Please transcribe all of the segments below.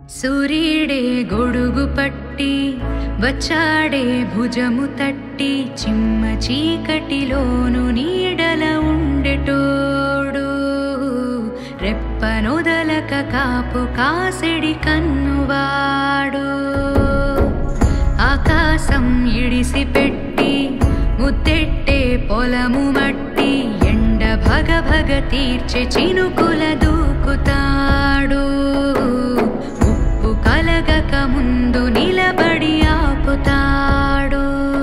సూర్యుడే గొడుగు పట్టి వచ్చాడే భుజము తట్టి చిమ్మ చీకటిలోను నీడల ఉండెటోడు రెప్పనొదలక కాపు కాసిడి కన్నువాడు ఆకాశం ఇడిసి పెట్టి ముద్దెట్టే పొలము మట్టి ఎండ భగ భగ తీర్చే చినుకుల దూకుతాడు ఉప్పు కలగక ముందు నిలబడి ఆపుతాడు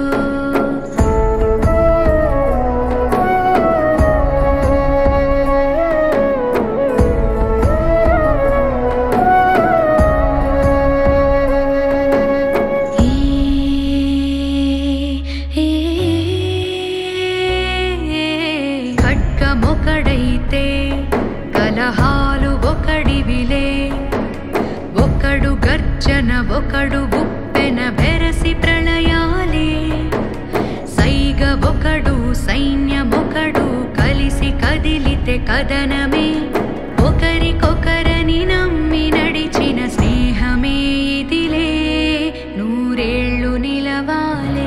ఖడ్గమొకడైతే కలహాలు ఒకడివిలే ఒకడు గర్జన ఒకడు ఉప్పెన బెరసి ప్రళయాలే సైగ ఒకడు సైన్యమొకడు కలిసి కదిలితే కదనమే ఒకరికొకరని నమ్మి నడిచిన స్నేహమే ఇదిలే నూరేళ్ళు నిలవాలే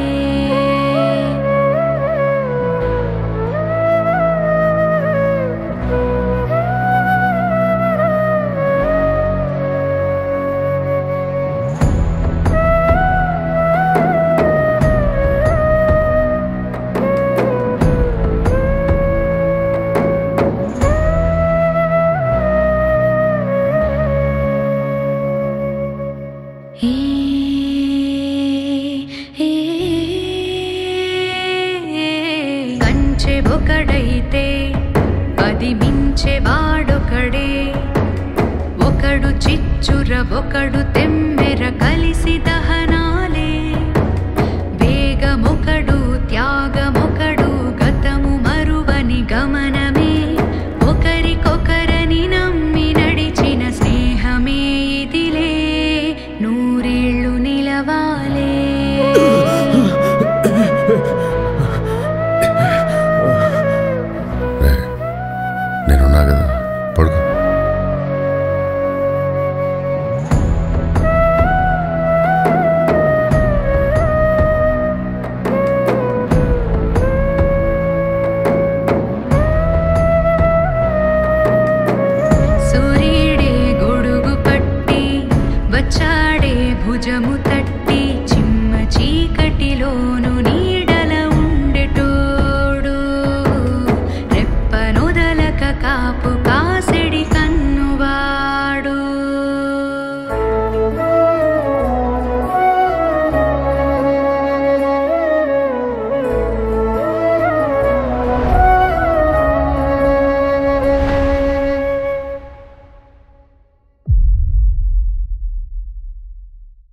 ఏ ఏ కంచె ఒకడైతే అది మించె వాడొకడే ఒకడు చిచ్చుర ఒకడు తెమ్మెర కలిసి